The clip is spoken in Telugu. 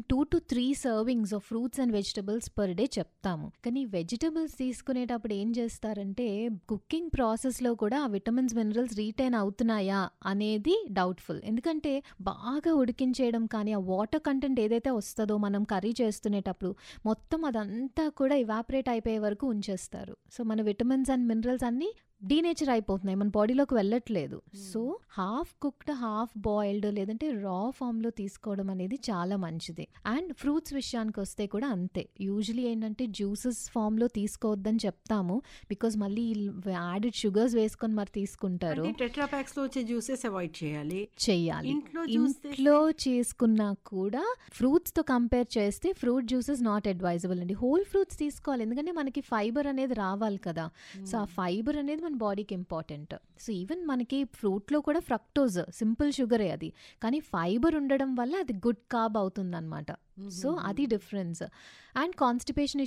two to three servings of fruits and vegetables per day చెప్తాము కానీ వెజిటబుల్స్ తీసుకునేటప్పుడు ఏం చేస్తారంటే కుకింగ్ ప్రాసెస్లో కూడా ఆ విటమిన్స్ మినరల్స్ రీటైన్ అవుతున్నాయా అనేది డౌట్ఫుల్ ఎందుకంటే బాగా ఉడికించేయడం కానీ ఆ వాటర్ కంటెంట్ ఏదైతే వస్తుందో మనం కర్రీ చేస్తునేటప్పుడు మొత్తం అదంతా కూడా ఇవాపరేట్ అయిపోయే వరకు ఉంచేస్తారు సో మన విటమిన్స్ అండ్ మినరల్స్ అన్నీ డీనేచర్ అయిపోతున్నాయి మన బాడీలోకి వెళ్ళట్లేదు so half cooked half boiled లేదంటే రా ఫామ్లో తీసుకోవడం అనేది చాలా మంచిది అండ్ ఫ్రూట్స్ విషయానికి వస్తే కూడా అంతే యూజువలీ ఏంటంటే జ్యూసెస్ ఫామ్లో తీసుకోవద్దని చెప్తాము బికాజ్ మళ్ళీ యాడెడ్ షుగర్స్ వేసుకొని మరి తీసుకుంటారు టెట్రా ప్యాక్స్ లో వచ్చే జ్యూసెస్ అవాయిడ్ చేయాలి చెయ్యాలి ఇంట్లో జ్యూస్ ఇంట్లో చేసుకున్నా కూడా ఫ్రూట్స్ తో కంపేర్ చేస్తే ఫ్రూట్ జ్యూసెస్ నాట్ అడ్వైజబుల్ అండి హోల్ ఫ్రూట్స్ తీసుకోవాలి ఎందుకంటే మనకి ఫైబర్ అనేది రావాలి కదా సో ఆ ఫైబర్ అనేది మన బాడీకి ఇంపార్టెంట్ సో ఈవెన్ మనకి ఫ్రూట్లో కూడా ఫ్రక్టోజ్ సింపుల్ షుగరే అది కానీ ఫైబర్ ఉండడం వల్ల అది గుడ్ కాబ్ అవుతుంది అనమాట సో అది డిఫరెన్స్ అండ్ కాన్స్టిపేషన్